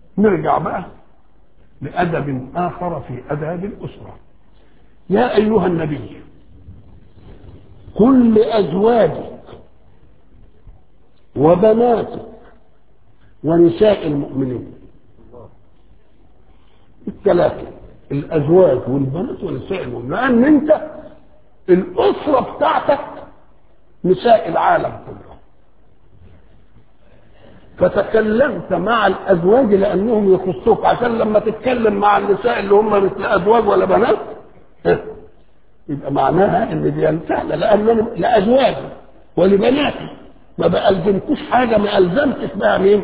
نرجع بقى لأدب آخر في أداب الأسرة يا أيها النبي قل لأزواجك وبناتك ونساء المؤمنين الثلاثة الأزواج والبنات ونساء المؤمنين لأن أنت الأسرة بتاعتك نساء العالم كله فتكلمت مع الازواج لانهم يخصوك عشان لما تتكلم مع النساء اللي هم مثل ازواج ولا بنات يبقى معناها ان دي سهله لان لازواجي ولبناتي ما بألزمكوش حاجه ما الزمتش بها مين؟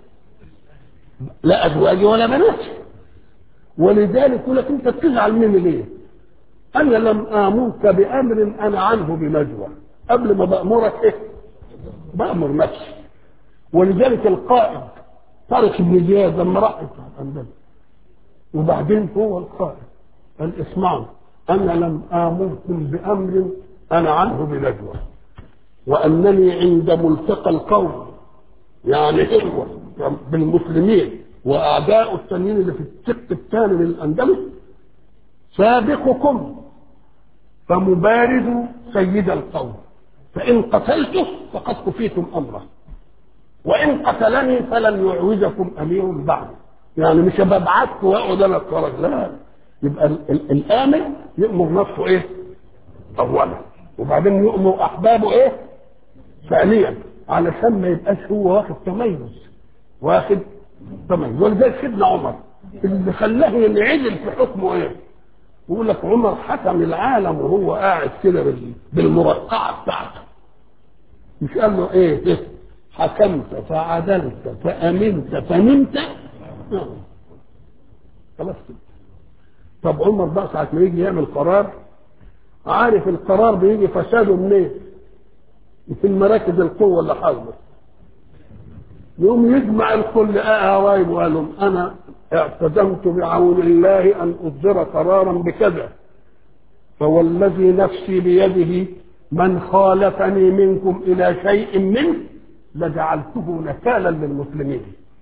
لا ازواجي ولا بناتي ولذلك يقول لك انت بتزعل مني ليه؟ انا لم امرك بامر انا عنه بنجوى قبل ما بامرك ايه؟ بامر نفسي ولذلك القائد طارق بن زياد لما راح الأندلس وبعدين هو القائد قال اسمعوا انا لم امركم بامر انا عنه بنجوى وانني عند ملتقى القوم يعني هو بالمسلمين واعداء التانيين اللي في السقف الثاني من الاندلس سابقكم فمبارز سيد القوم فان قتلته فقد كفيتم امره وان قتلني فلن يعوزكم امير بعد يعني مش ببعتكم واقعد انا اتفرج لا يبقى ال- ال- الامر يامر نفسه ايه؟ اولا وبعدين يامر احبابه ايه؟ ثانيا علشان ما يبقاش هو واخد تميز واخد تميز ولذلك سيدنا عمر اللي خلاه ينعدل في حكمه ايه؟ يقول لك عمر حكم العالم وهو قاعد كده بال- بالمرقعه بتاعته مش قال له ايه, إيه؟ حكمت فعدلت فأمنت فنمت آه. خلاص كده طب عمر بقى ساعة ما يجي يعمل قرار عارف القرار بيجي فساده منين؟ في المراكز القوة اللي حاضرة يقوم يجمع الكل قرايب وقال لهم أنا اعتزمت بعون الله أن أصدر قرارا بكذا فوالذي نفسي بيده من خالفني منكم إلى شيء منه لجعلته نكالا للمسلمين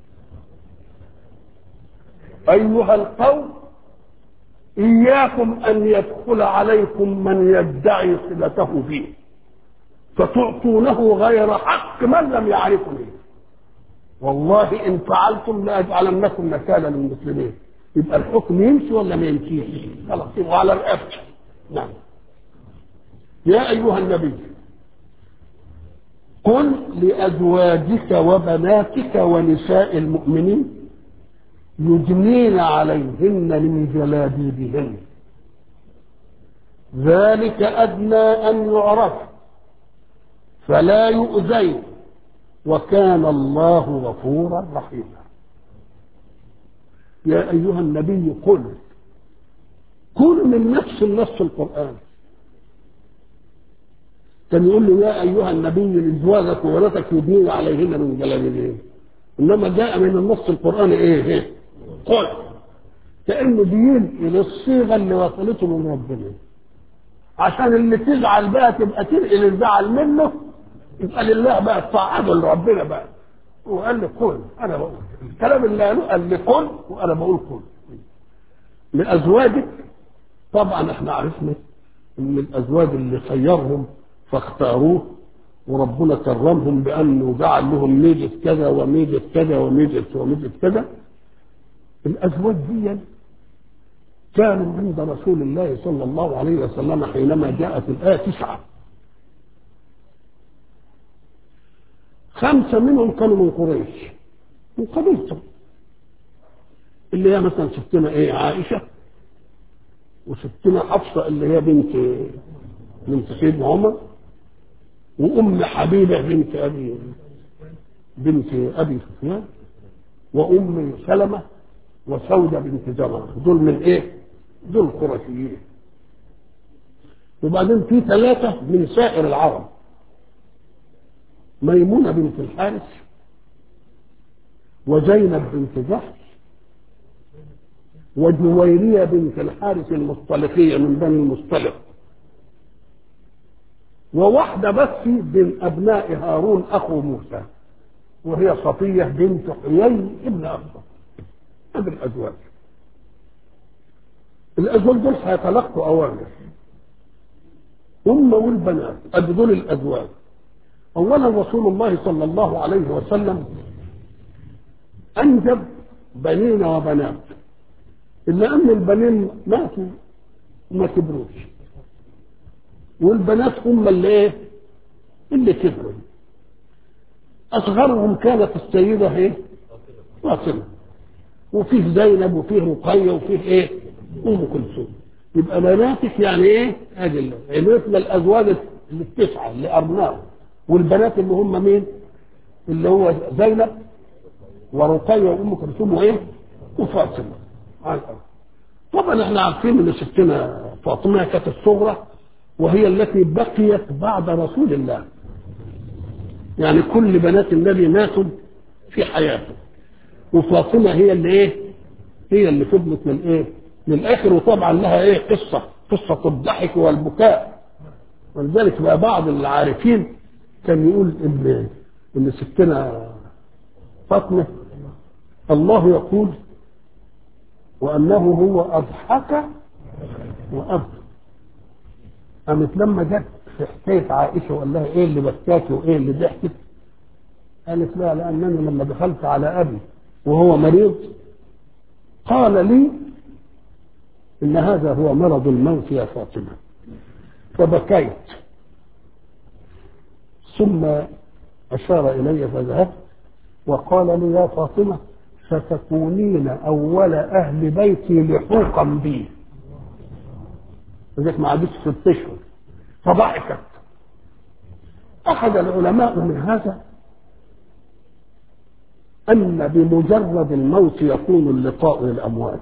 أيها القوم إياكم أن يدخل عليكم من يدعي صلته فيه فتعطونه غير حق من لم يعرفني والله إن فعلتم لأجعلنكم نكالا للمسلمين يبقى الحكم يمشي ولا ما يمشيش خلاص يبقى على رقبته نعم يا أيها النبي قل لأزواجك وبناتك ونساء المؤمنين يدنين عليهن من جلابيبهن ذلك أدنى أن يعرف فلا يؤذين وكان الله غفورا رحيما يا أيها النبي قل كل من نفس النص القرآن كان يقول له يا ايها النبي لازواجك وولدك يدنين عليهن من جلابيبهن انما جاء من النص القراني ايه ايه قل كانه بينقل الصيغه اللي وصلته من ربنا عشان اللي تزعل بقى تبقى تنقل الزعل منه يبقى لله بقى الطاعه لربنا بقى وقال لي قل انا بقول الكلام اللي قاله قال لي قل وانا بقول قل لازواجك طبعا احنا عرفنا ان الازواج اللي خيرهم فاختاروه وربنا كرمهم بانه جعل لهم ميزه كذا وميزه كذا وميزه وميزه كذا الازواج دي كانوا عند رسول الله صلى الله عليه وسلم حينما جاءت الايه تسعه خمسه منهم كانوا من قريش من قبيلته اللي هي مثلا ستنا ايه عائشه وستنا حفصه اللي هي بنت بنت سيدنا عمر وام حبيبه بنت ابي بنت ابي سفيان وام سلمه وسوده بنت زمره دول من ايه؟ دول قرشيين وبعدين في ثلاثه من سائر العرب ميمونه بنت الحارث وزينب بنت جحش وجويريه بنت الحارث المصطلقيه من بني المصطلق وواحدة بس من أبناء هارون أخو موسى وهي صفية بنت حيي ابن أخطب هذا الازواج الازواج دول هيتلقوا اوامر هم والبنات ادي دول الازواج اولا رسول الله صلى الله عليه وسلم انجب بنين وبنات الا ان البنين ماتوا وما كبروش والبنات هم اللي ايه اللي كبروا اصغرهم كانت السيده ايه فاطمه وفيه زينب وفيه رقيه وفيه ايه ام كلثوم يبقى بناتك يعني ايه ادي عرفنا الازواج التسعه اللي ارناهم والبنات اللي هم مين اللي هو زينب ورقيه وام كلثوم وايه وفاطمه على الأرض. طبعا احنا عارفين ان ستنا فاطمه كانت الصغرى وهي التي بقيت بعد رسول الله يعني كل بنات النبي ماتوا في حياته وفاطمه هي اللي ايه هي اللي فضلت من ايه للاخر وطبعا لها ايه قصه قصه الضحك والبكاء ولذلك بقى بعض العارفين كان يقول ان ان ستنا فاطمه الله يقول وانه هو اضحك وابكى قامت لما جت في حكايه عائشه وقال لها ايه اللي بكاكي وايه اللي ضحكت قالت لا لانني لما دخلت على ابي وهو مريض قال لي ان هذا هو مرض الموت يا فاطمه فبكيت ثم اشار الي فذهبت وقال لي يا فاطمه ستكونين اول اهل بيتي لحوقا بي لذلك ما عادتش ست اشهر فضحكت اخذ العلماء من هذا ان بمجرد الموت يكون اللقاء للاموات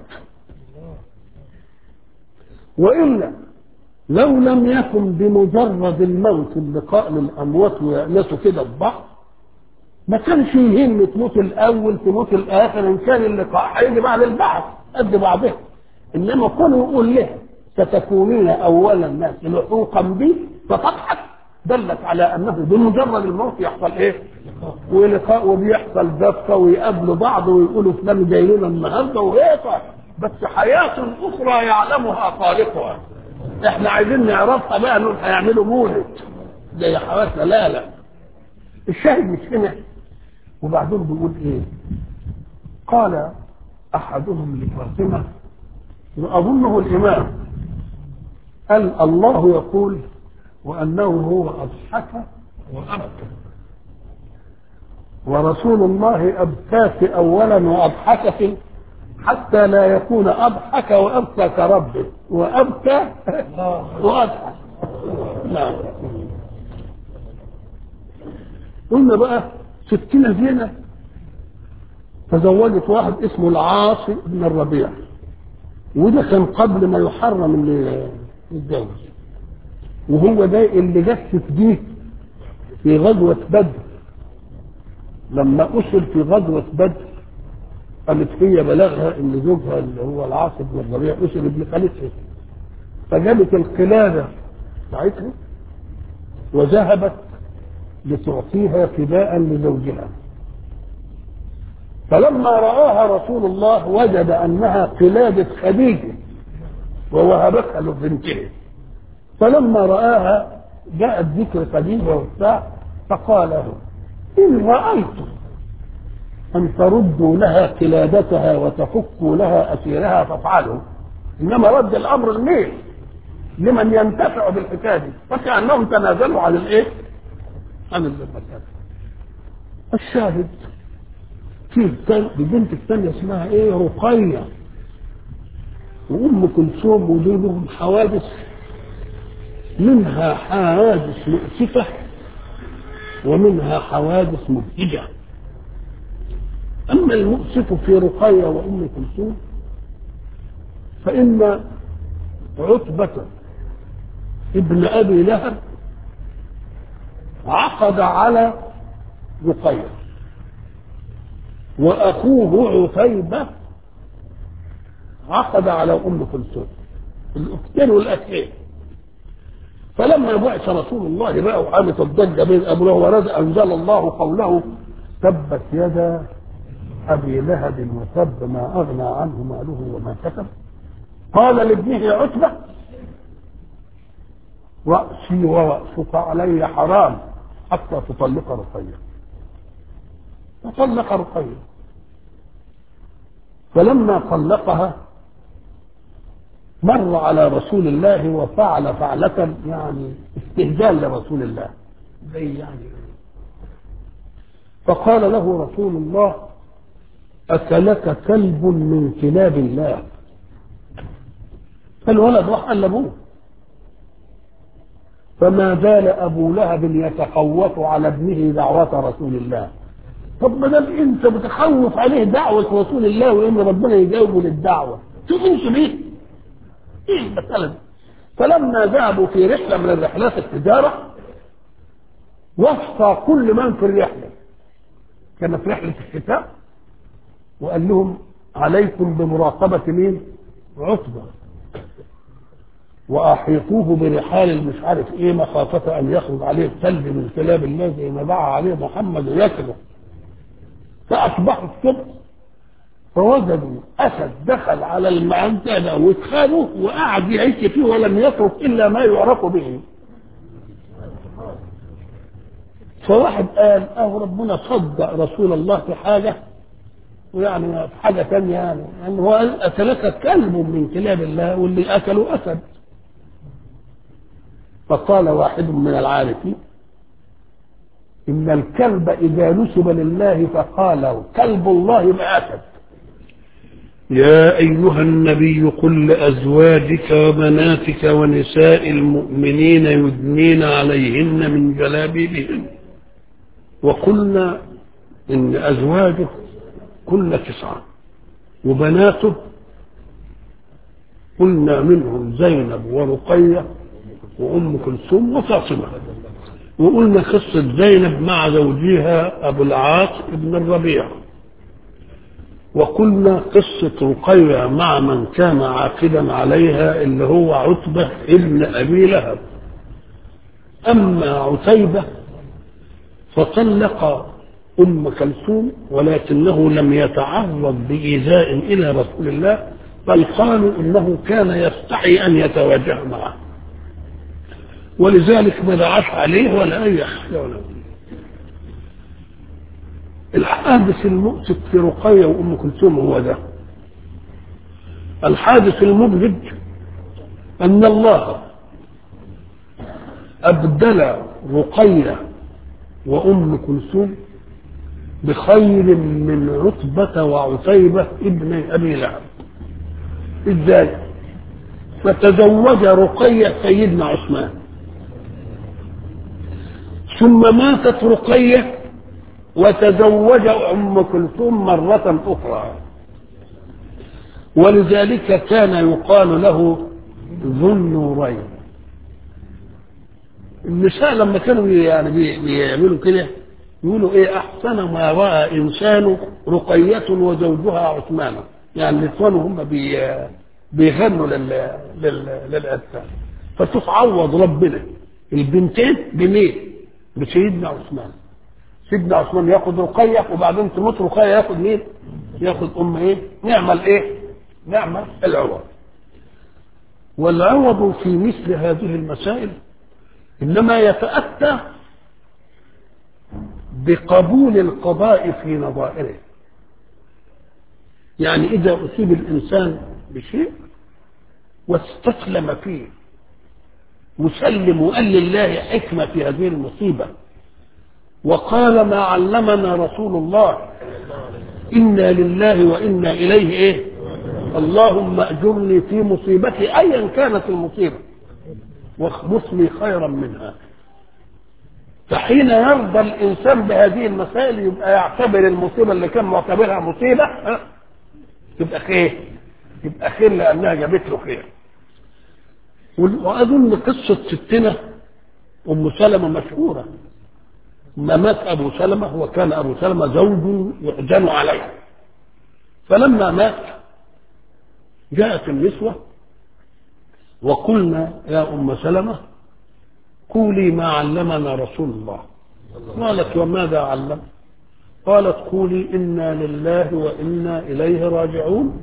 والا لو لم يكن بمجرد الموت اللقاء للاموات ويأنسوا كده ببعض ما كانش يهم تموت الاول تموت الاخر ان كان اللقاء هيجي بعد البعث قد بعضهم انما كونه يقول لها ستكونين اول الناس لحوقا بي فتضحك دلت على انه بمجرد الموت يحصل ايه؟ ولقاء وبيحصل دفه ويقابلوا بعض ويقولوا فلان جاي لنا النهارده وايه بس حياه اخرى يعلمها خالقها احنا عايزين نعرفها بقى انهم هيعملوا مولد زي حواسنا لا لا الشاهد مش هنا وبعدين بيقول ايه قال احدهم لفاطمه واظنه الامام قال الله يقول وانه هو اضحك وابكى ورسول الله ابكاك اولا واضحكك حتى لا يكون اضحك وابكى كربه وابكى واضحك نعم قلنا بقى ستنا زينب تزوجت واحد اسمه العاص بن الربيع وده كان قبل ما يحرم اللي يتجوز وهو ده اللي جسس بيه في غزوة بدر لما أسر في غزوة بدر قالت هي بلغها ان زوجها اللي هو العاص بن الربيع اسر ابن خالتها فجابت القلاده بتاعتها وذهبت لتعطيها فداء لزوجها فلما رآها رسول الله وجد أنها قلادة خديجة ووهبتها لبنته فلما رآها جاءت ذكر خديجة وبتاع فقال له إن رأيتم أن تردوا لها قلادتها وتفكوا لها أسيرها فافعلوا إنما رد الأمر لمين؟ لمن ينتفع بالحكاية دي فكأنهم تنازلوا عن الإيه؟ عن المسألة الشاهد في بنت الثانية اسمها إيه؟ رقية وأم كلثوم ودول لهم حوادث منها حوادث مؤسفة ومنها حوادث مبهجة أما المؤسف في رقية وأم كلثوم فإن عتبة ابن أبي لهب عقد على رقية وأخوه عتيبة عقد على أم كلثوم الأختين والأخين فلما بعث رسول الله بقى وقامت الضجة بين أبوه ورد أنزل الله قوله تبت يدا أبي لهب وتب ما أغنى عنه ماله وما كسب قال لابنه عتبة رأسي ورأسك علي حرام حتى تطلق رقية فطلق رقية فلما طلقها مر على رسول الله وفعل فعلة يعني استهزاء لرسول الله زي يعني فقال له رسول الله أكلك كلب من كلاب الله فالولد راح قال لابوه فما زال ابو لهب يتخوف على ابنه دعوة رسول الله طب ما دام انت بتخوف عليه دعوة رسول الله وان ربنا يجاوبه للدعوة شوف انت ليه؟ ايه المسألة دي؟ فلما ذهبوا في رحلة من الرحلات التجارة وصى كل من في الرحلة كانت رحلة الشتاء وقال لهم عليكم بمراقبة مين؟ عتبة واحيطوه برحال المش عارف ايه مخافه ان يخرج عليه الثلج من كلاب الله زي ما دعا عليه محمد ويكره فاصبحوا الصبح فوجدوا اسد دخل على المعنتنه واتخانوا وقعد يعيش فيه ولم يترك الا ما يعرف به فواحد قال اه ربنا صدق رسول الله في حاجه ويعني في حاجه ثانيه يعني يعني هو اكلك كلب من كلاب الله واللي اكلوا اسد فقال واحد من العارفين إن الكلب إذا نسب لله فقال كلب الله بأسد يا أيها النبي قل لأزواجك وبناتك ونساء المؤمنين يدنين عليهن من جلابيبهن وقلنا إن أزواجه كل تسعة وبناته قلنا منهم زينب ورقية وأم كلثوم وفاطمة وقلنا قصة زينب مع زوجها أبو العاص بن الربيع وقلنا قصة رقية مع من كان عاقدا عليها اللي هو عتبة ابن أبي لهب أما عتيبة فطلق أم كلثوم ولكنه لم يتعرض بإيذاء إلى رسول الله بل قالوا إنه كان يستحي أن يتواجه معه ولذلك ما دعاش عليه ولا اي حاجه ولا الحادث المؤسف في رقية وأم كلثوم هو ده الحادث المبهج أن الله أبدل رقية وأم كلثوم بخير من عتبة وعتيبة ابن أبي لهب إزاي؟ فتزوج رقية سيدنا عثمان ثم ماتت رقية وتزوج أم كلثوم مرة أخرى ولذلك كان يقال له ذو النورين النساء لما كانوا يعني بيعملوا كده يقولوا ايه احسن ما راى انسان رقية وزوجها عثمان يعني الاخوان هم بي بيغنوا لل لل للاذكار فتتعوض ربنا البنتين بمين؟ بسيدنا عثمان سيدنا عثمان ياخد رقية وبعدين تموت رقية ياخد مين؟ ياخد ام ايه؟ نعمل ايه؟ نعمل العوض والعوض في مثل هذه المسائل انما يتأتى بقبول القضاء في نظائره يعني اذا اصيب الانسان بشيء واستسلم فيه مسلم وقال لله حكمة في هذه المصيبة وقال ما علمنا رسول الله إنا لله وإنا إليه إيه اللهم أجرني في مصيبتي أيا كانت المصيبة واخبص لي خيرا منها فحين يرضى الإنسان بهذه المسائل يبقى يعتبر المصيبة اللي كان معتبرها مصيبة ها؟ تبقى خير تبقى خير لأنها جابت له خير وأظن قصة ستنا أم سلمة مشهورة ما مات أبو سلمة وكان أبو سلمة زوج يحزن عليه فلما مات جاءت النسوة وقلنا يا أم سلمة قولي ما علمنا رسول الله قالت وماذا علم قالت قولي إنا لله وإنا إليه راجعون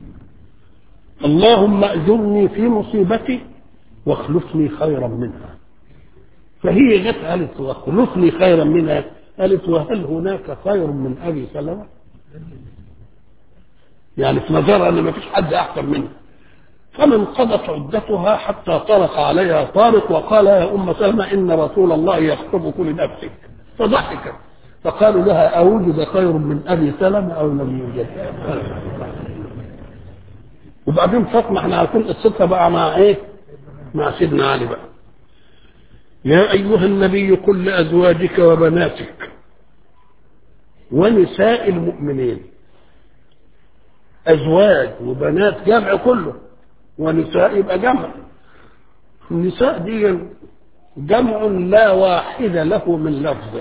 اللهم أجرني في مصيبتي واخلفني خيرا منها فهي جت قالت واخلفني خيرا منها قالت وهل هناك خير من أبي سلمة يعني في نظرها أن ما فيش حد أحسن منها فما انقضت عدتها حتى طرق عليها طارق وقال يا أم سلمة إن رسول الله يخطبك لنفسك فضحكت فقالوا لها أوجد خير من أبي سلمة أو لم يوجد وبعدين فاطمة احنا عارفين قصتها بقى مع ايه؟ مع سيدنا علي بقى يا أيها النبي قل لأزواجك وبناتك ونساء المؤمنين أزواج وبنات جمع كله ونساء يبقى جمع النساء دي جمع لا واحد له من لفظ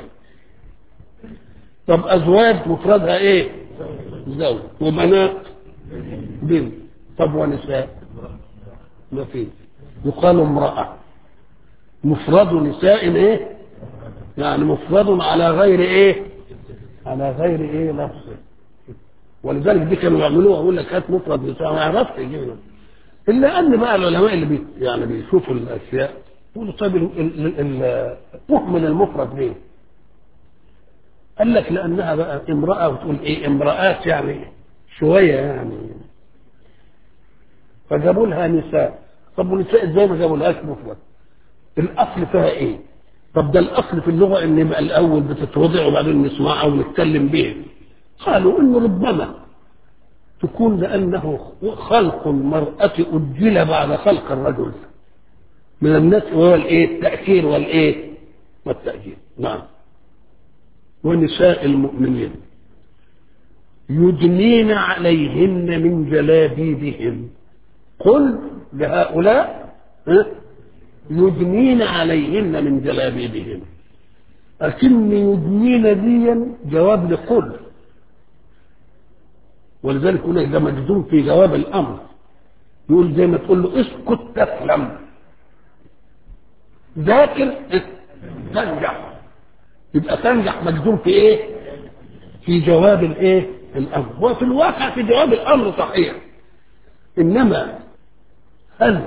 طب أزواج مفردها إيه؟ زوج وبنات بنت طب ونساء ما فيش يقال امرأة مفرد نساء ايه يعني مفرد على غير ايه على غير ايه لفظ ولذلك دي كانوا يعملوها يقول لك هات مفرد نساء ما عرفت يجيبها الا ان بقى العلماء اللي بي يعني بيشوفوا الاشياء يقولوا طيب تهمل المفرد ليه؟ قال لك لانها بقى امراه وتقول ايه امراه يعني شويه يعني فجابوا لها نساء طب ونساء ازاي ما جابوا لهاش مفرد الاصل فيها ايه طب ده الاصل في اللغه ان يبقى الاول بتتوضع وبعدين نسمعها ونتكلم بها قالوا انه ربما تكون لانه خلق المراه اجل بعد خلق الرجل من الناس وهو الايه التاخير والايه والتاجيل نعم ونساء المؤمنين يدنين عليهن من جلابيبهن قل لهؤلاء يدنين عليهن من جلابيبهن لكن يدنين دي جواب لقل ولذلك يقول لك ده مجزوم في جواب الامر يقول زي ما تقول له اسكت تسلم ذاكر تنجح يبقى تنجح مجزوم في ايه؟ في جواب الايه؟ الامر وفي الواقع في جواب الامر صحيح انما هل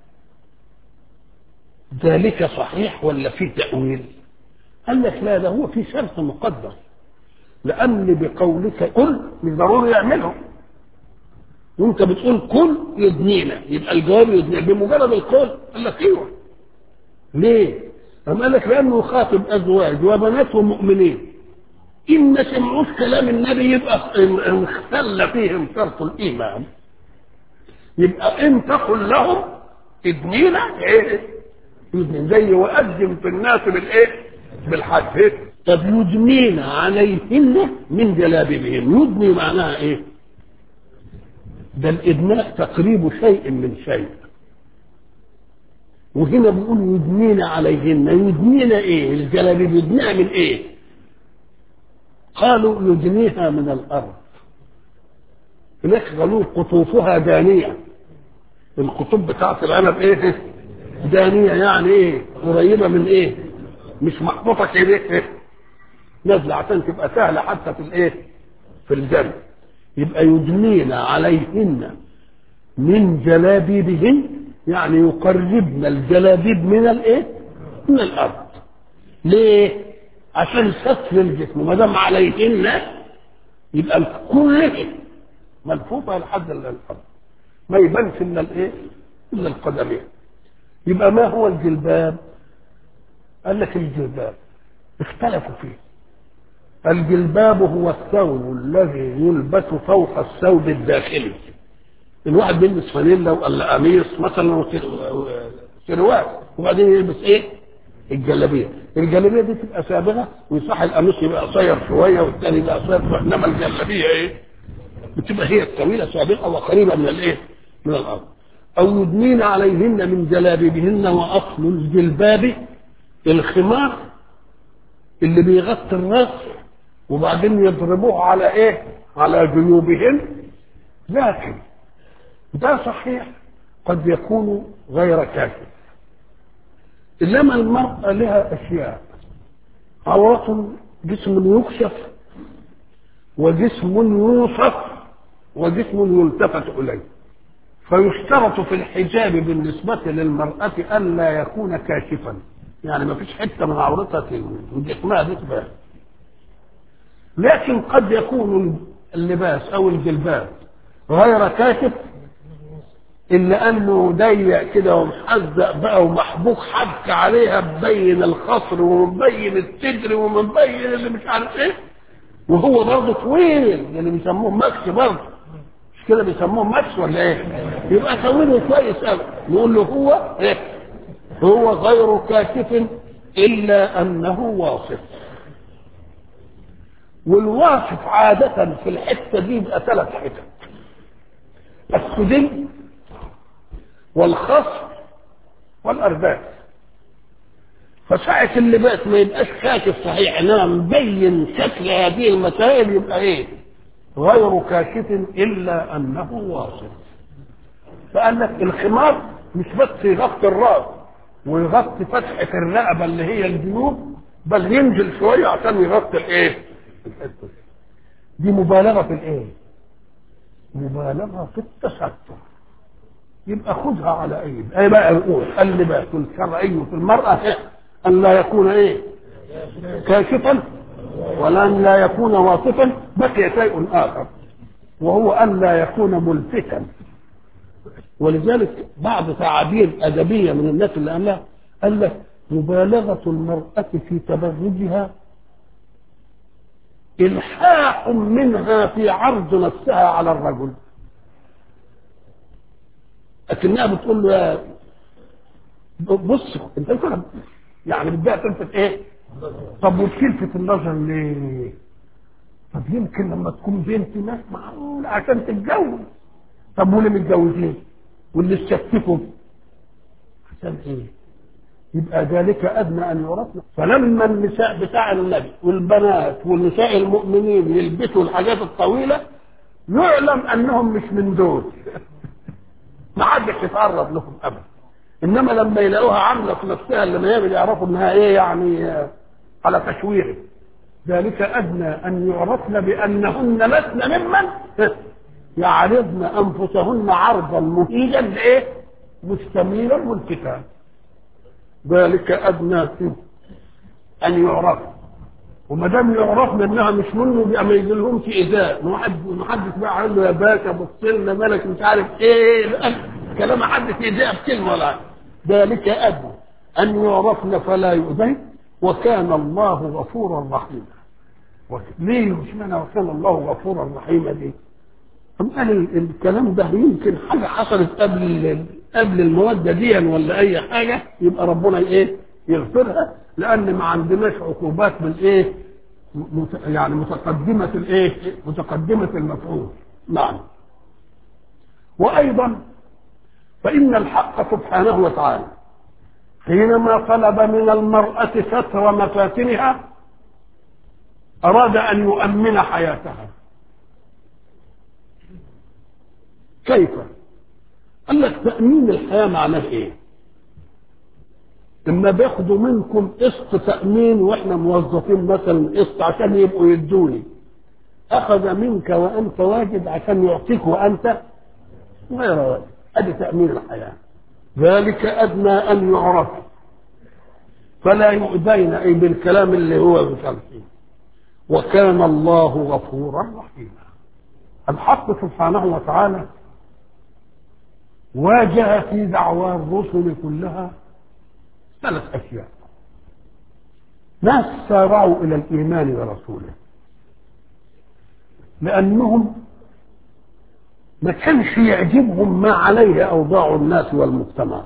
ذلك صحيح ولا في تأويل قال لك لا ده هو في شرط مقدر لأن بقولك قل مش ضروري يعمله وانت بتقول قل يدنينا يبقى الجواب يدنينا بمجرد القول قال لك ايوه ليه؟ أم قال لك لأنه يخاطب أزواج وبنات ومؤمنين إن ما سمعوش كلام النبي يبقى انخل فيهم شرط الإيمان يبقى ان تقل لهم ادنينا ايه يدنين زي وأذن في الناس بالايه بالحج طب يدنين عليهن من جلابيبهن يدني معناها ايه ده الادناء تقريب شيء من شيء وهنا بيقول يدنين عليهن يدنين ايه الجلابيب يدنيها من ايه قالوا يدنيها من الارض هناك قالوا قطوفها دانية القطوف بتاعت العنب ايه دانية يعني ايه قريبة من ايه مش محطوطة كده إيه؟ نازلة عشان تبقى سهلة حتى في الايه في الجنة يبقى يدنين عليهن من جلابيبهن يعني يقربن الجلابيب من الايه من الارض ليه عشان ستر الجسم ما دام عليهن يبقى الكل ملفوفة لحد الأرض ما يبانش إلا الإيه؟ إلا القدمين يبقى ما هو الجلباب؟ قال لك الجلباب اختلفوا فيه الجلباب هو الثوب الذي يلبس فوق الثوب الداخلي الواحد بيلبس فانيلا ولا قميص مثلا سروال وبعدين يلبس ايه؟ الجلابيه الجلابيه دي تبقى سابغه ويصح القميص يبقى قصير شويه والثاني يبقى قصير شويه انما الجلابيه ايه؟ بتبقى هي الطويله سابقه وقريبه من الايه؟ من الارض. او يدنين عليهن من جلابيبهن واصل الجلباب الخمار اللي بيغطي الراس وبعدين يضربوه على ايه؟ على جيوبهن لكن ده صحيح قد يكون غير كافي انما المرأة لها اشياء عورة جسم يكشف وجسم يوصف وجسم يلتفت إليه فيشترط في الحجاب بالنسبة للمرأة ألا يكون كاشفا يعني ما فيش حتة من عورتها جسمها تبان لكن قد يكون اللباس أو الجلباب غير كاشف إلا أنه ضيق كده ومحزق بقى ومحبوك حبك عليها مبين الخصر ومبين الصدر ومبين اللي مش عارف إيه وهو برضه طويل اللي بيسموه مكس برضه مش كده بيسموه مكس ولا ايه؟ يبقى طويل كويس قوي نقول له هو ايه؟ هو غير كاشف الا انه واصف والواصف عادة في الحتة دي يبقى ثلاث حتت السدل والخصر والأرداف فساعة اللباس ما يبقاش كاشف صحيح انما مبين شكل هذه المسائل يبقى ايه؟ غير كاشف الا انه واصف. فقال لك الخمار مش بس يغطي الراس ويغطي فتحة الرقبة اللي هي الجنوب بل ينزل شوية عشان يغطي الايه؟ الحتة دي مبالغة في الايه؟ مبالغة في التستر. يبقى خذها على ايه؟ ايه بقى نقول اللباس الشرعي في المرأة أن لا يكون إيه كاشفا ولا أن لا يكون واصفا بقي شيء آخر وهو أن لا يكون ملفتا ولذلك بعض تعابير أدبية من الناس اللي قالها قال لك مبالغة المرأة في تبرجها إلحاح منها في عرض نفسها على الرجل لكنها بتقول له يا بص انت فاهم يعني بدها تلفت ايه طب وتلفت النظر ليه طب يمكن لما تكون بنت ناس معقول عشان تتجوز طب واللي متجوزين واللي استشفوا عشان ايه يبقى ذلك ادنى ان يعرفنا فلما النساء بتاع النبي والبنات والنساء المؤمنين يلبسوا الحاجات الطويله يعلم انهم مش من دول ما حدش يتعرض لهم ابدا انما لما يلاقوها عامله في نفسها اللي ما يعرفوا انها ايه يعني على تشويره ذلك ادنى ان يعرفن بانهن لسن ممن يعرضن انفسهن عرضا مهيجا لايه؟ مستميلا ملتفا ذلك ادنى ان يعرفن وما دام يعرفن انها مش منه يبقى ما يجيلهمش ايذاء ما حدش بقى قال له يا باشا بص لنا مالك مش عارف ايه كلام ما حدش يضايق بكلمه ولا ذلك ادنى ان يعرفن فلا يؤذين وكان الله غفورا رحيما ليه مش معنى وكان الله غفورا رحيما دي أم قال الكلام ده يمكن حاجه حصلت قبل قبل الموده دي ولا اي حاجه يبقى ربنا ايه يغفرها لان ما عندناش عقوبات من ايه يعني متقدمه الايه متقدمه المفعول نعم وايضا فإن الحق سبحانه وتعالى حينما طلب من المرأة ستر مفاتنها أراد أن يؤمن حياتها كيف؟ قال لك تأمين الحياة معناه إيه؟ لما بياخدوا منكم قسط تأمين وإحنا موظفين مثلا قسط عشان يبقوا يدوني أخذ منك وأنت واجد عشان يعطيك وأنت غير واجد ادي تامين الحياه ذلك ادنى ان يعرف فلا يؤذين اي بالكلام اللي هو بخلفه وكان الله غفورا رحيما الحق سبحانه وتعالى واجه في دعوى الرسل كلها ثلاث اشياء ناس سارعوا الى الايمان برسوله لانهم ما كانش يعجبهم ما عليه اوضاع الناس والمجتمع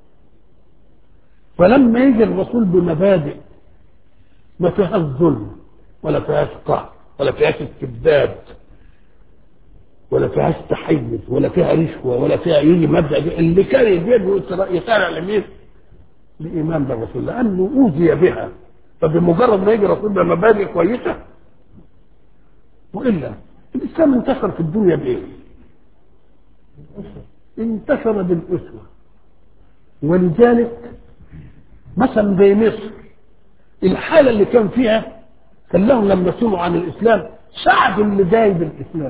فلما يجي الرسول بمبادئ ما فيهاش ظلم ولا فيهاش قهر ولا فيهاش استبداد ولا فيهاش تحيز ولا فيها رشوه ولا فيها يجي مبدا اللي كان يجيب يسارع لمين؟ لايمان بالرسول لانه اوذي بها فبمجرد ما يجي الرسول بمبادئ كويسه والا الاسلام انتشر في الدنيا بايه؟ انتشر بالأسوة ولذلك مثلا زي مصر الحالة اللي كان فيها خلاهم لما سمعوا عن الإسلام ساعدوا اللي جاي بالاسلام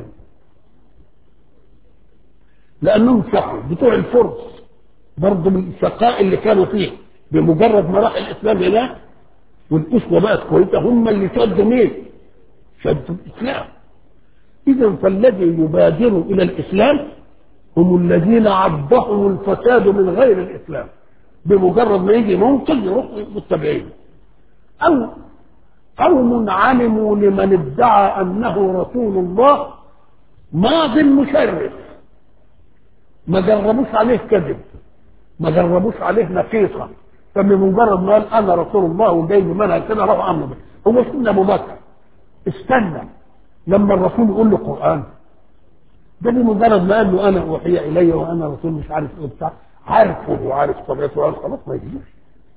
لانهم شقوا بتوع الفرس برضه من الشقاء اللي كانوا فيه بمجرد ما راح الاسلام هناك والاسوه بقت كويسه هم اللي شدوا مين؟ شدوا الاسلام اذا فالذي يبادر الى الاسلام هم الذين عضهم الفساد من غير الاسلام بمجرد ما يجي ممكن يروحوا متبعين او قوم علموا لمن ادعى انه رسول الله ماض مشرف ما جربوش عليه كذب ما جربوش عليه نقيصه فبمجرد ما قال انا رسول الله وجاي بمنهج كده راحوا عملوا به هو سيدنا ابو بكر استنى لما الرسول يقول له قران ده بمجرد ما قال له انا اوحي الي وانا رسول مش عارف ايه بتاع عارفه وعارف طبيعته وعارف خلاص ما يجيش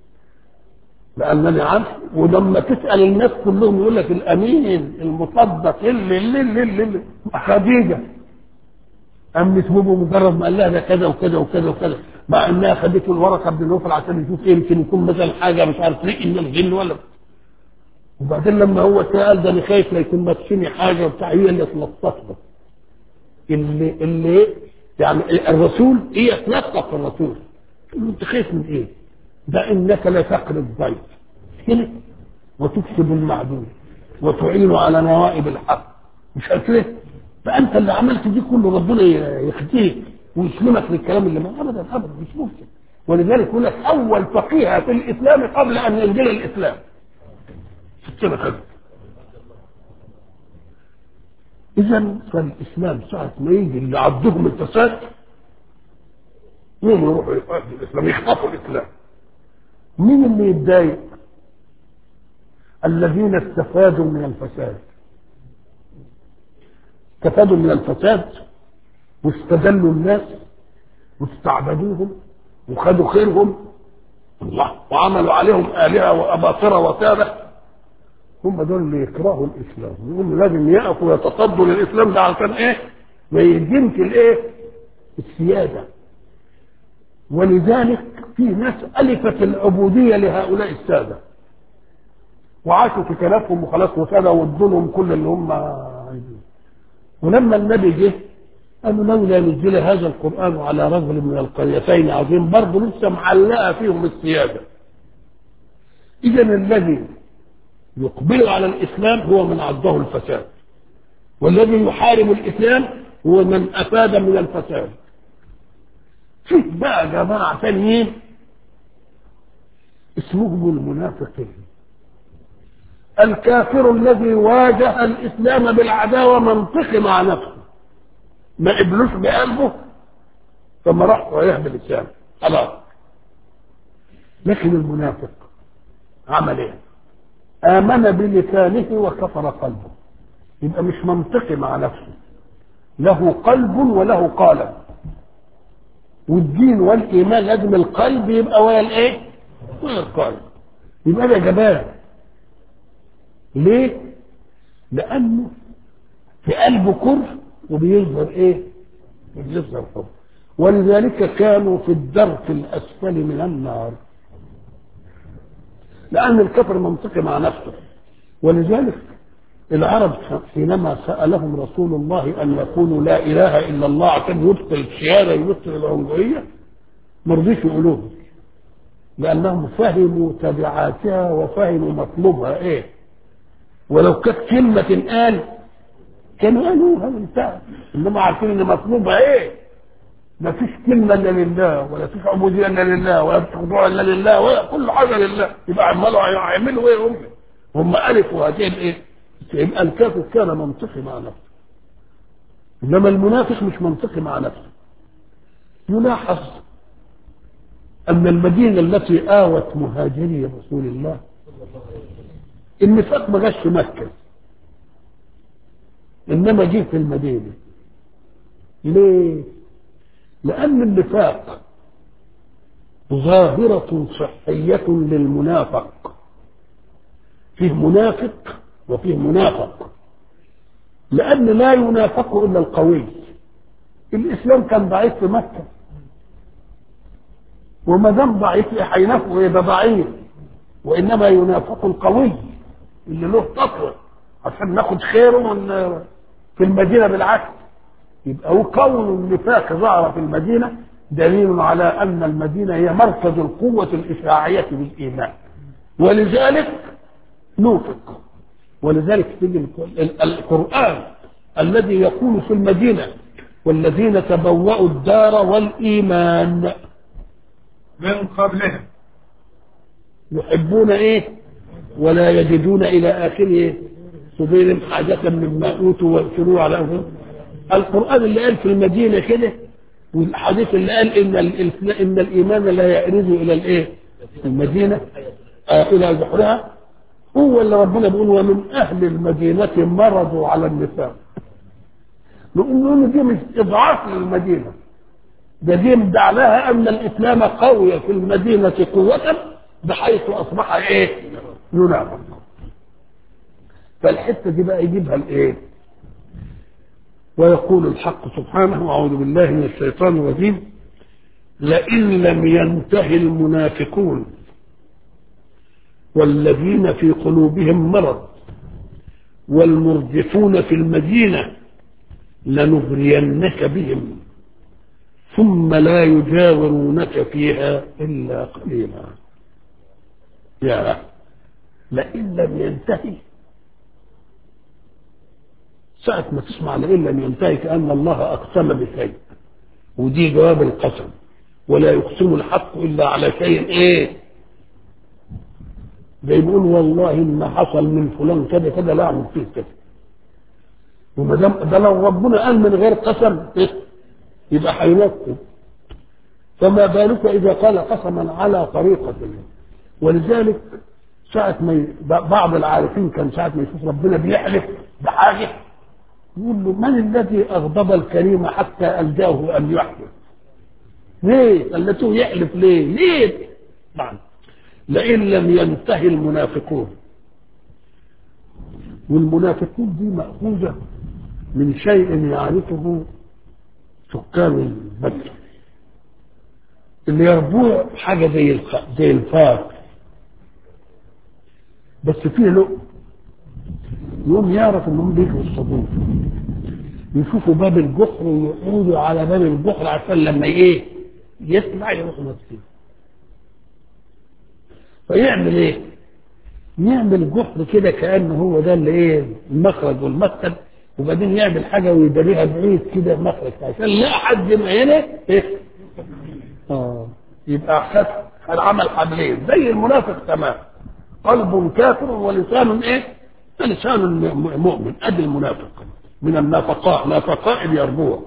لانني عارف ولما تسال الناس كلهم يقول لك الامين المصدق اللي اللي اللي, اللي, اللي. خديجه قام تهوبه مجرد ما قال لها ده كذا وكذا وكذا وكذا مع انها خدته الورقه بن نوفل عشان يشوف ايه يمكن يكون مثلا حاجه مش عارف ريق من الجن ولا وبعدين لما هو سال ده انا خايف لا يكون مكسني حاجه وبتاع هي اللي تلطفه اللي اللي يعني الرسول هي تلطف الرسول انت خايف من ايه؟ ده انك لا تقري الضيف كده وتكسب المعدوم وتعين على نوائب الحق مش عارف ليه؟ فانت اللي عملت دي كله ربنا يخزيك ويسلمك للكلام اللي ما ابدا ابدا مش ممكن ولذلك يقول لك اول فقيه في الاسلام قبل ان ينزل الاسلام ستنا خدمه اذا فالاسلام ساعه ما يجي اللي عضهم الفساد مين يروحوا يقاتلوا الاسلام يخطفوا الاسلام مين اللي يتضايق الذين استفادوا من الفساد استفادوا من الفساد واستدلوا الناس واستعبدوهم وخدوا خيرهم الله وعملوا عليهم آلهة وأباطرة وسادة هم دول اللي يكرهوا الإسلام هم لازم يقفوا يتصدوا للإسلام ده عشان إيه؟ ما يدينش الإيه؟ السيادة ولذلك في ناس ألفت العبودية لهؤلاء السادة وعاشوا في كنفهم وخلاص وسادة وادوا لهم كل اللي هم عايزينه ولما النبي جه قالوا لولا نزل هذا القرآن على رجل من القريتين عظيم برضه لسه معلقة فيهم السيادة إذا الذي يقبل على الإسلام هو من عضه الفساد والذي يحارب الإسلام هو من أفاد من الفساد فيه بقى جماعة تانيين اسمهم المنافقين الكافر الذي واجه الإسلام بالعداوة منطقي مع نفسه ما قبلوش بقلبه ثم راح رايح باللسان خلاص لكن المنافق عمل ايه؟ آمن بلسانه وكفر قلبه يبقى مش منطقي مع نفسه له قلب وله قالب والدين والإيمان لازم القلب يبقى ويا الإيه؟ ويا القالب يبقى ده جبان ليه؟ لأنه في قلبه كره وبيظهر ايه بيظهر حب ولذلك كانوا في الدرك الاسفل من النار لان الكفر منطقي مع نفسه ولذلك العرب حينما سالهم رسول الله ان يقولوا لا اله الا الله عشان يبطل الشهاده يبطل العنجهيه ما رضيش يقولوها لانهم فهموا تبعاتها وفهموا مطلوبها ايه ولو كانت كلمه تنقال كانوا قالوها وانتهى انما عارفين ان مطلوبها ايه ما فيش كلمه الا لله ولا فيش عبوديه الا لله ولا فيش خضوع الا لله ولا كل حاجه لله يبقى عمالوا يعملوا ايه هم هم الفوا هذه الايه يبقى الكافر كان منطقي مع نفسه انما المنافق مش منطقي مع نفسه يلاحظ ان المدينه التي اوت مهاجري رسول الله النفاق ما جاش في مكه انما جه في المدينه ليه لان النفاق ظاهره صحيه للمنافق فيه منافق وفيه منافق لان لا ينافق الا القوي الاسلام كان ضعيف في مكه وما دام ضعيف هينافقه يبقى ضعيف وانما ينافق القوي اللي له تقوى عشان ناخد خيره من في المدينه بالعكس يبقى وكون النفاق ظهر في المدينه دليل على ان المدينه هي مركز القوه الاشاعيه بالايمان ولذلك نوفق ولذلك تجي القران الذي يقول في المدينه والذين تبوأوا الدار والإيمان من قبلهم يحبون إيه ولا يجدون إلى آخره صدير حاجة مما أوتوا ويؤثروا على أنفسهم القرآن اللي قال في المدينة كده والحديث اللي قال إن إن الإيمان لا يعرض إلى الإيه المدينة آه إلى جحرها هو اللي ربنا بيقول ومن أهل المدينة مرضوا على النفاق نقول دي مش اضعاف للمدينه ده دي مدع لها ان الاسلام قوي في المدينه قوه بحيث اصبح ايه؟ ينافق فالحته دي بقى يجيبها الايه؟ ويقول الحق سبحانه واعوذ بالله من الشيطان الرجيم لئن لم ينتهي المنافقون والذين في قلوبهم مرض والمرجفون في المدينه لنغرينك بهم ثم لا يجاورونك فيها إلا قليلا يا لئن لم ينتهي ساعة ما تسمع لئن لم ينتهي كأن الله أقسم بشيء ودي جواب القسم ولا يقسم الحق إلا على شيء إيه زي بيقول والله ما حصل من فلان كذا كذا لا أعمل فيه كذا وما دام ده لو ربنا قال من غير قسم يبقى هينفذ فما بالك اذا قال قسما على طريقه ولذلك ساعة ما بعض العارفين كان ساعة ما يشوف ربنا بيحلف بحاجة يقول له من الذي أغضب الكريم حتى ألجاه أن يحلف؟ ليه؟ خلته يحلف ليه؟ ليه؟ طبعا لئن لم ينتهي المنافقون والمنافقون دي مأخوذة من شيء يعرفه سكان بدر اللي يربوه حاجة زي الخ... زي الفار بس فيه له يوم يعرف انهم بيجوا الصدوق يشوفوا باب الجحر ويقعدوا على باب الجحر عشان لما ايه يطلع يروح نفسه فيعمل ايه؟ يعمل جحر كده كانه هو ده اللي ايه المخرج والمدخل وبعدين يعمل حاجه ويداريها بعيد كده مخرج عشان لا حد ما هنا ايه اه يبقى خد العمل حبلين زي المنافق تمام قلب كافر ولسان ايه لسان مؤمن ادي المنافق من النافقاء نافقاء يربوع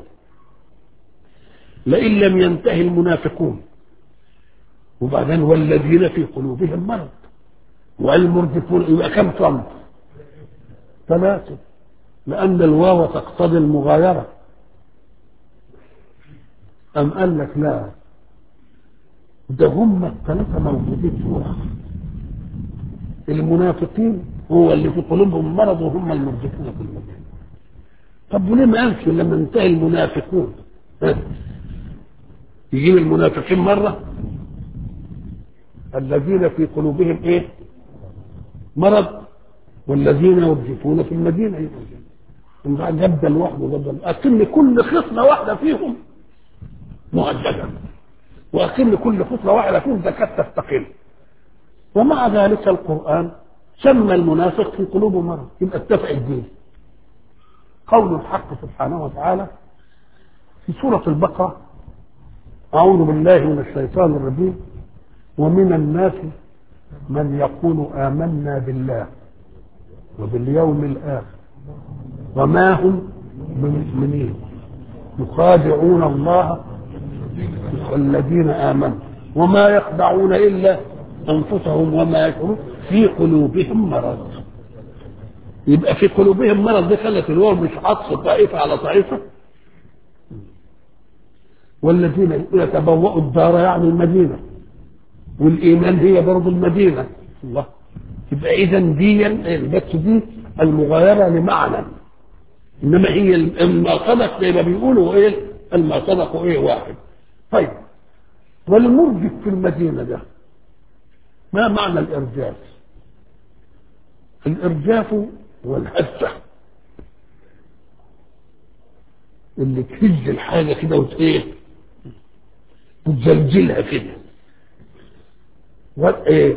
لئن لم ينتهي المنافقون وبعدين والذين في قلوبهم مرض والمرجفون يبقى كم صنف ثلاثة لأن الواو تقتضي المغايرة أم قال لك لا ده هم الثلاثة موجودين فوق المنافقين هو اللي في قلوبهم مرض وهم المرجفون في المدينة طب وليه ما قالش لما انتهي المنافقون يجيب المنافقين مرة الذين في قلوبهم ايه مرض والذين يرجفون في المدينة يبقى جد لوحده جد أكن كل خصلة واحدة فيهم مؤججة وأكن كل خصلة واحدة فيهم زكاة تستقل ومع ذلك القرآن سمى المنافق في قلوبه مرض يبقى اتفق الدين قول الحق سبحانه وتعالى في سورة البقرة أعوذ بالله من الشيطان الرجيم ومن الناس من يقول آمنا بالله وباليوم الآخر وما هم بمؤمنين يخادعون الله والذين آمنوا وما يخدعون إلا أنفسهم وما يشعرون في قلوبهم مرض يبقى في قلوبهم مرض دي خلت الواو مش عطف طائفة على طائفة والذين يتبوأوا الدار يعني المدينة والإيمان هي برضه المدينة الله يبقى إذا دي بس دي المغايرة لمعنى إنما هي ما صدق زي ما بيقولوا إيه ما صدقوا إيه واحد طيب والمرجف في المدينة ده ما معنى الإرجاف؟ الإرجاف والهزة اللي تهز الحاجة كده وتايه وتزلزلها كده وايه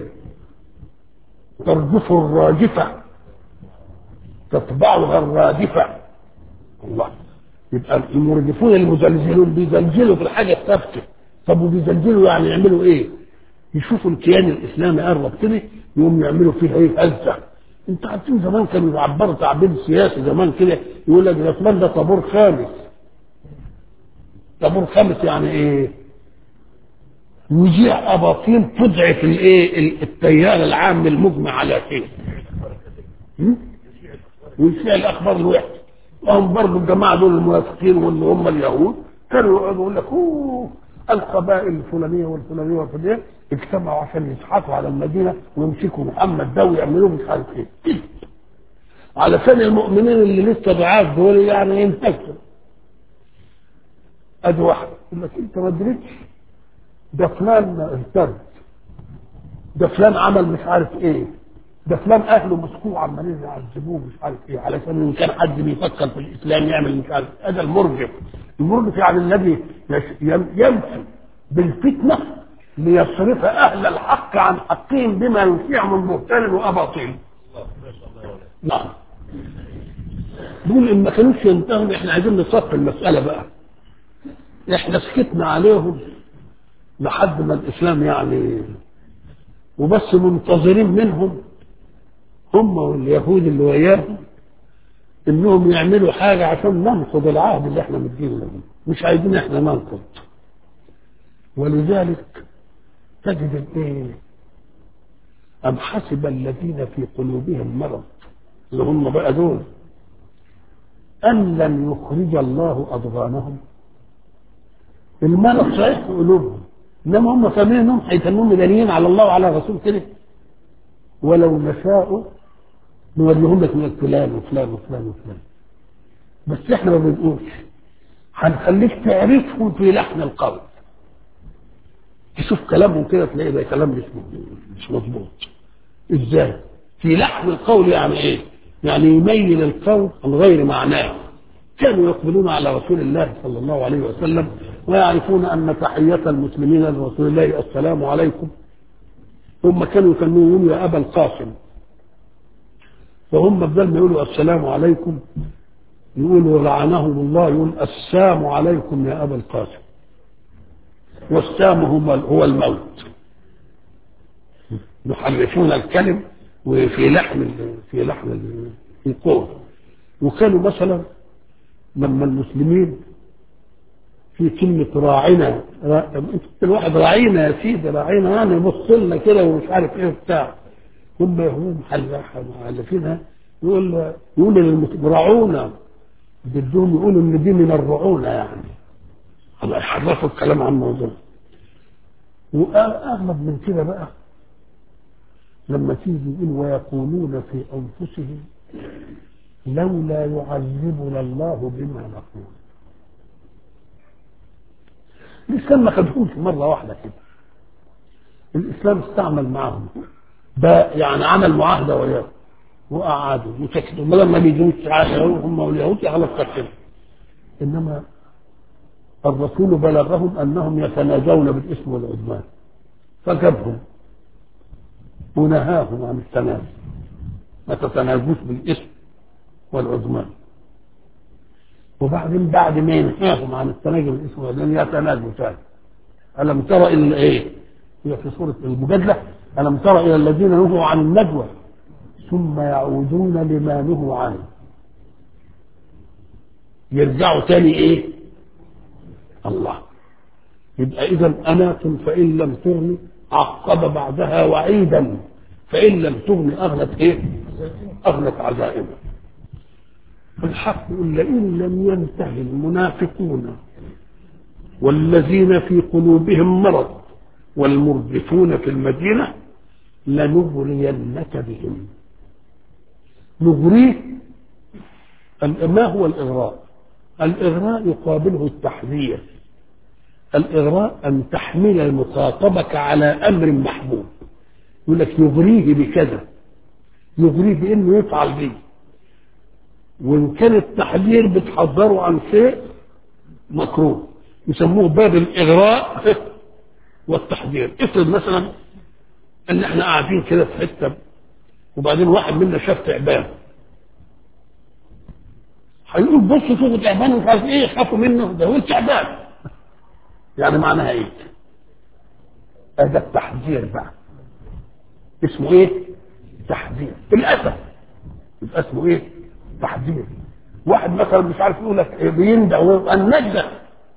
ترجف الراجفة تتبعها الرادفة الله يبقى المرجفون المزلزلون بيزلزلوا في الحاجة الثابتة طب وبيزلزلوا يعني يعملوا ايه؟ يشوفوا الكيان الاسلامي قرب كده يقوم يعملوا فيه ايه؟ هزة انت عارفين زمان كانوا يعبروا تعبير سياسي زمان كده يقول لك ده فلان ده طابور خامس طابور خامس يعني ايه؟ يذيع اباطيل تضعف الايه التيار العام المجمع على شيء ويشيع الاخبار الوحشه وهم برضه الجماعه دول المنافقين واللي هم اليهود كانوا يقعدوا يقول لك اوه القبائل الفلانيه والفلانيه والفلانيه اجتمعوا عشان يضحكوا على المدينه ويمسكوا محمد ده ويعملوه مش عارف ايه علشان المؤمنين اللي لسه ضعاف دول يعني ينتكسوا ادي واحد يقول لك انت ما ادريتش ده فلان ارتد ده فلان عمل مش عارف ايه ده فلان اهله مسكوه عمالين يعذبوه مش عارف ايه علشان ان كان حد بيفكر في الاسلام يعمل مش عارف هذا المرجف المرجف يعني الذي يمشي بالفتنه ليصرف اهل الحق عن حقهم بما يشيع من بهتان واباطيل نعم دول ان ما كانوش ينتهوا احنا عايزين نصفي المساله بقى احنا سكتنا عليهم لحد ما الاسلام يعني وبس منتظرين منهم هم واليهود اللي وياهم انهم يعملوا حاجه عشان ننقض العهد اللي احنا مدينه لهم مش عايزين احنا ننقض ولذلك تجد الايه ام حسب الذين في قلوبهم مرض اللي هم بقى دول ان لن يخرج الله اضغانهم المرض صحيح في قلوبهم انما هم فاهمين انهم هيتنون مدنيين على الله وعلى الرسول كده ولو نشاء نوريهم لك من فلان وفلان وفلان وفلان بس احنا ما بنقولش هنخليك تعرفهم في لحن القول تشوف كلامهم كده تلاقي ده كلام مش مش مظبوط ازاي في لحن القول يعني ايه يعني يميل القول عن غير معناه كانوا يقبلون على رسول الله صلى الله عليه وسلم ويعرفون ان تحيه المسلمين لرسول الله السلام عليكم هم كانوا يكلمون يا ابا القاسم فهم بدل ما يقولوا السلام عليكم يقولوا لعنهم الله يقول السلام عليكم يا ابا القاسم والسام هو الموت يحرفون الكلم وفي لحم في لحم القول وكانوا مثلا لما المسلمين في كلمة راعنا الواحد راعينا يا سيدي راعينا يعني يبص لنا كده ومش عارف ايه بتاع هم هم محلفينها يقول يقول راعونا بدهم يقولوا ان دي من الرعونة يعني الله يحرفوا الكلام عن الموضوع واغلب من كده بقى لما تيجي يقول ويقولون في انفسهم لولا يعذبنا الله بما نقول الاسلام ما خدهمش مره واحده كده الاسلام استعمل معهم ده يعني عمل معاهده وياهم وقعدوا وسكتوا لما بيجوش هم واليهود خلاص سكتوا انما الرسول بلغهم انهم يتناجون بالاثم والعدوان فجابهم ونهاهم عن التنازل ما تتناجوش بالاثم والعدوان وبعدين بعد ما ينهاهم عن التناجم بالاسم والعدوان يتناجوا ثاني الم ترى الى ايه؟ هي في سوره المجادله الم ترى الى الذين نهوا عن النجوى ثم يعودون لما نهوا عنه يرجعوا تاني ايه؟ الله يبقى اذا انات فان لم تغني عقب بعدها وعيدا فان لم تغني اغنت ايه؟ اغنت عزائمه الحق يقول لئن لم ينتهي المنافقون والذين في قلوبهم مرض والمرجفون في المدينة لنغرينك بهم نغريه ما هو الإغراء الإغراء يقابله التحذير الإغراء أن تحمل مخاطبك على أمر محبوب يقول لك يغريه بكذا يغريه بأنه يفعل به وإن كان التحذير بتحذره عن شيء مكروه يسموه باب الإغراء والتحذير افرض مثلا ان احنا قاعدين كده في حته وبعدين واحد منا شاف تعبان هيقول بص شوفوا تعبان ومش عارف ايه خافوا منه ده هو تعبان يعني معناها ايه؟ هذا التحذير بقى اسمه ايه؟ تحذير الاسف يبقى اسمه ايه؟ تحذير واحد مثلا مش عارف يقول لك إيه بيندع النجدة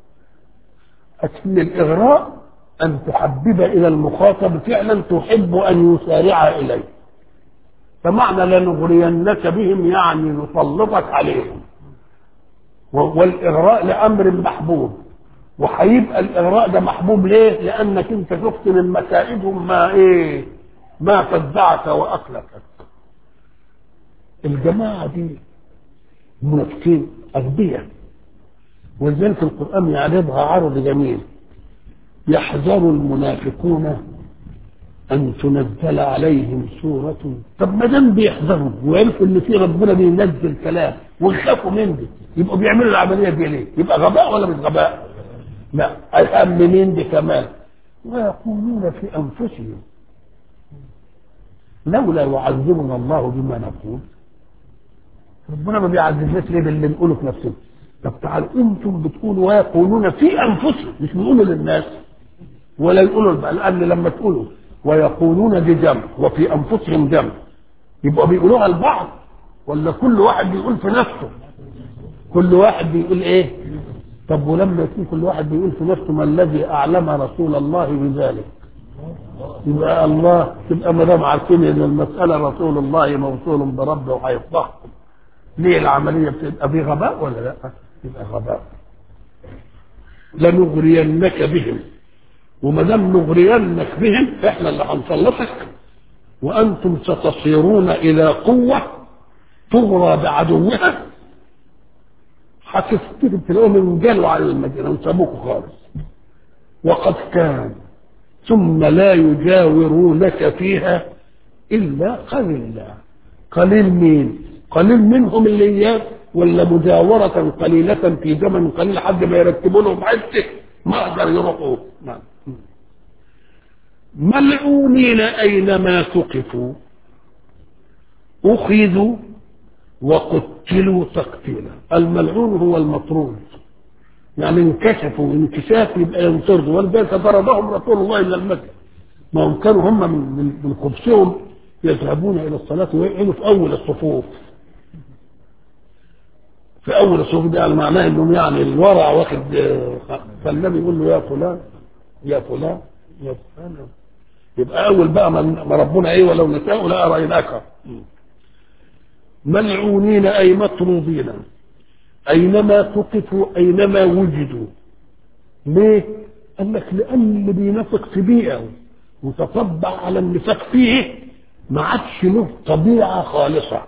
أكن الإغراء أن تحبب إلى المخاطب فعلا تحب أن يسارع إليه فمعنى لنغرينك بهم يعني نسلطك عليهم والإغراء لأمر محبوب وهيبقى الإغراء ده محبوب ليه؟ لأنك أنت شفت من مكائدهم ما إيه؟ ما فزعك وأقلقك. الجماعة دي منافقين أغبياء ولذلك القرآن يعرضها عرض جميل يحذر المنافقون أن تنزل عليهم سورة طب ما دام بيحذروا ويعرفوا إن في ربنا بينزل كلام ويخافوا من دي يبقوا بيعملوا العملية دي ليه؟ يبقى غباء ولا مش غباء؟ لا أهم من دي كمان ويقولون في أنفسهم لولا يعذبنا الله بما نقول ربنا ما بيعذبناش ليه باللي نقوله في نفسنا طب تعالوا انتم بتقولوا ويقولون في انفسهم مش بيقولوا للناس ولا يقولوا لان لما تقولوا ويقولون دي جمع وفي انفسهم جمع يبقى بيقولوها لبعض ولا كل واحد بيقول في نفسه كل واحد بيقول ايه طب ولما يكون كل واحد بيقول في نفسه ما الذي اعلم رسول الله بذلك يبقى الله تبقى ما دام عارفين ان المساله رسول الله موصول بربه وهيفضحكم ليه العمليه بتبقى دي غباء ولا لا؟ يبقى غباء لنغرينك بهم وما دام نغرينك بهم احنا اللي هنسلطك وانتم ستصيرون الى قوه تغرى بعدوها هتفتكر تلاقيهم انجلوا على المدينه وسابوكوا خالص وقد كان ثم لا يجاورونك فيها الا قليلا قليل مين؟ قليل منهم اللي اياه ولا مجاورة قليلة في زمن قليل لحد ما يرتبوا لهم حته ما اقدر يروحوا نعم ملعونين اينما ثقفوا اخذوا وقتلوا تقتيلا الملعون هو المطرود يعني انكشفوا انكشاف يبقى ينطردوا ولذلك ضربهم رسول الله الى المسجد ما هم كانوا هم من من خبثهم يذهبون الى الصلاه ويقعدوا في اول الصفوف في اول الصفوف ده على معناه انهم يعني الورع واخد فالنبي يقول له يا فلان يا فلان يا فلان يبقى اول بقى ما ربنا ايه ولو نساء لا اريناك ملعونين اي مطرودين اينما ثقفوا اينما وجدوا ليه؟ قال لك لان اللي بينافق في بيئه وتطبع على النفاق فيه ما عادش له طبيعه خالصه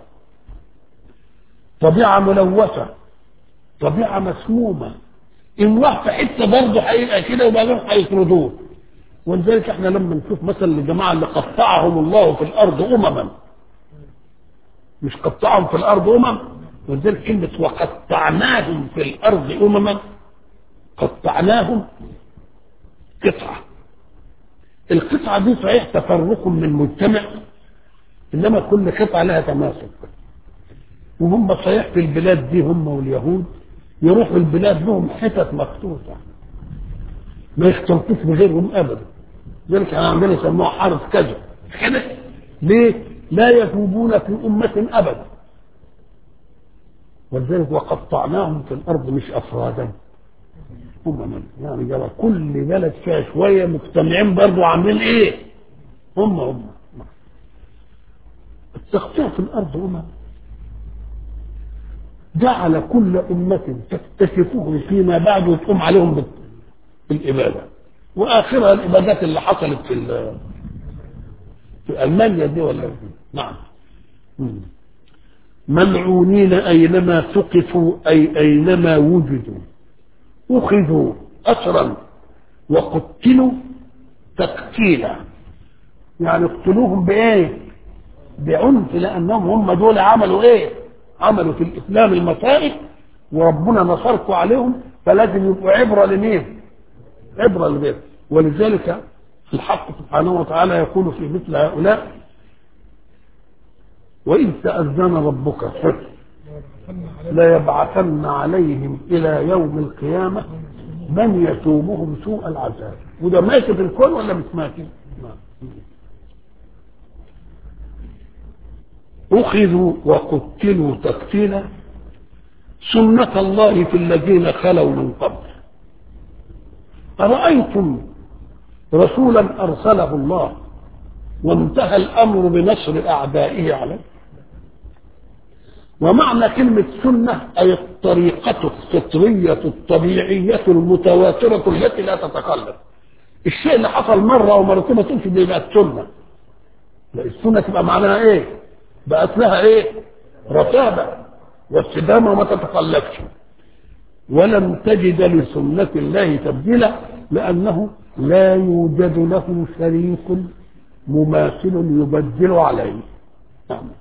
طبيعه ملوثه طبيعه مسمومه ان راح في حته برضه هيبقى كده وبعدين هيطردوه ولذلك احنا لما نشوف مثلا الجماعه اللي قطعهم الله في الارض امما مش قطعهم في الارض امم ولذلك كلمه وقطعناهم في الارض امما قطعناهم قطعه القطعه دي صحيح تفرق من مجتمع انما كل قطعه لها تماسك وهم صحيح في البلاد دي هم واليهود يروحوا البلاد لهم حتت مخطوطه ما يختلطوش بغيرهم ابدا ذلك احنا عندنا يسموها حرب كذا كده ليه؟ لا يتوبون في أمة أبدا ولذلك وقطعناهم في الأرض مش أفرادا أمما يعني جرى كل بلد فيها شوية مجتمعين برضه عاملين إيه؟ هم هم التقطيع في الأرض أمم جعل كل أمة تكتشفهم فيما بعد وتقوم عليهم بالإبادة وآخرها الإبادات اللي حصلت في في ألمانيا دي ولا نعم ملعونين أينما ثقفوا أي أينما وجدوا أخذوا أسرا وقتلوا تقتيلا يعني اقتلوهم بإيه؟ بعنف لأنهم هم دول عملوا إيه؟ عملوا في الاسلام المصائب وربنا نصركم عليهم فلازم يبقوا عبره لمين؟ عبره لغير ولذلك الحق سبحانه وتعالى يقول في مثل هؤلاء وإذ تأذن ربك لا يبعثن عليهم إلى يوم القيامة من يتوبهم سوء العذاب وده ماشي في الكون ولا مش ماشي؟ أخذوا وقتلوا تقتيلا سنة الله في الذين خلوا من قبل أرأيتم رسولا أرسله الله وانتهى الأمر بنصر أعدائه عليه ومعنى كلمة سنة أي الطريقة الفطرية الطبيعية المتواترة التي لا تتقلب الشيء اللي حصل مرة ومرتين ما تقولش دي بقت سنة لا السنة تبقى معناها إيه؟ بقت لها إيه؟ رتابة واستدامة وما تتقلبش ولم تجد لسنة الله تبديلا لأنه لا يوجد له شريك مماثل يبدل عليه نعم